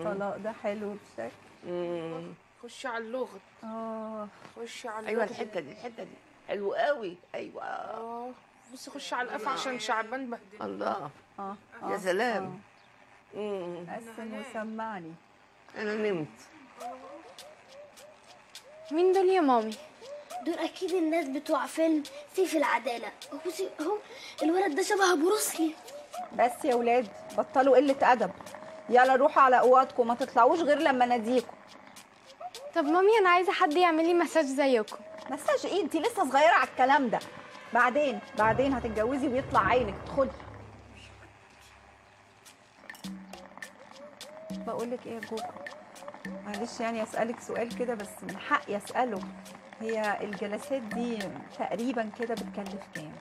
الطلاق ده حلو بشكل مم. خشي على اللغة اه خشي على ايوه اللغة. الحته دي الحته دي حلو قوي ايوه اه بصي خشي على القفا عشان شعبان بهدل الله اه يا سلام مم. قسم وسمعني انا نمت مين دول يا مامي دول اكيد الناس بتوع فيلم سيف العداله بصي اهو الولد ده شبه بروسلي بس يا ولاد بطلوا قله ادب يلا روحوا على اوضتكم ما تطلعوش غير لما ناديكم طب مامي انا عايزه حد يعمل لي مساج زيكم مساج ايه انت لسه صغيره على الكلام ده بعدين بعدين هتتجوزي ويطلع عينك ادخلي بقول لك ايه يا جوجو معلش يعني اسالك سؤال كده بس من حقي اساله هي الجلسات دي تقريبا كده بتكلف كام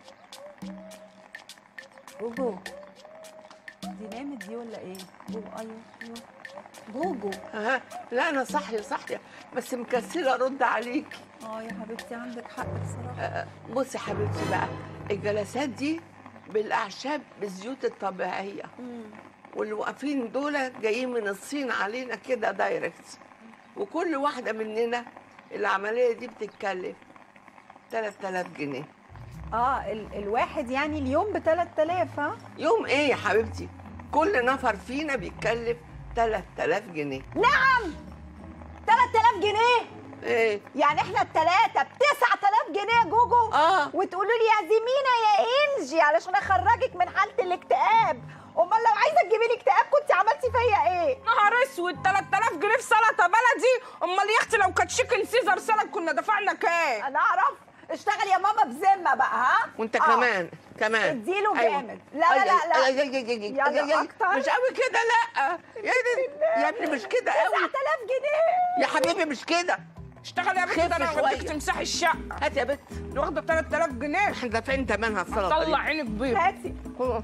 جوجو دي نامت دي ولا ايه جوجو ايوه ايوه جوجو ها لا انا صاحيه صاحيه بس مكسله ارد عليك اه يا حبيبتي عندك حق بصراحه بصي يا حبيبتي بقى الجلسات دي بالاعشاب بالزيوت الطبيعيه واللي واقفين دول جايين من الصين علينا كده دايركت وكل واحده مننا العمليه دي بتتكلف 3000 جنيه اه ال الواحد يعني اليوم ب 3000 ها يوم ايه يا حبيبتي كل نفر فينا بيتكلف 3000 جنيه نعم 3000 جنيه ايه يعني احنا الثلاثه ب 9000 جنيه يا جوجو اه وتقولوا لي يا زمينه يا انجي علشان اخرجك من حاله الاكتئاب امال لو عايزه تجيبي لي اكتئاب كنت عملتي فيا ايه نهار اسود 3000 جنيه في سلطه بلدي امال يا اختي لو كانت شيكن سيزر سلطه كنا دفعنا كام انا اعرف اشتغل يا ماما بذمه بقى ها وانت آه. كمان كمان اديله أيوة. جامد. لا، لا، لا، لا. أي- أي- أي- أي- يلا أي- أي- أكتر. مش قوي كده لا يا ابني يا ابني مش كده قوي 9000 جنيه يا حبيبي مش كده اشتغل يا بنت خف ده انا شوية. هوديك تمسحي الشقه هات يا بت دي واخده 3000 جنيه احنا دافعين ثمنها السلطه طلع دي عينك بيض هاتي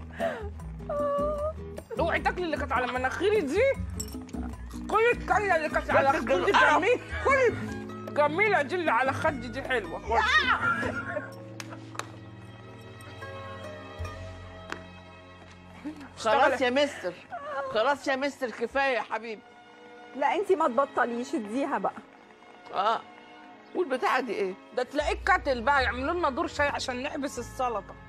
اوعي تاكلي اللي كانت على مناخيري دي كل الكلة اللي كانت على بس خدي كده. جميل كل جميلة دي اللي على خدي دي حلوة خلاص يا مستر خلاص يا مستر كفايه يا حبيبي لا انت ما تبطليش اديها بقى اه والبتاعه دي ايه ده تلاقيك كاتل بقى يعملوا لنا دور شاي عشان نحبس السلطة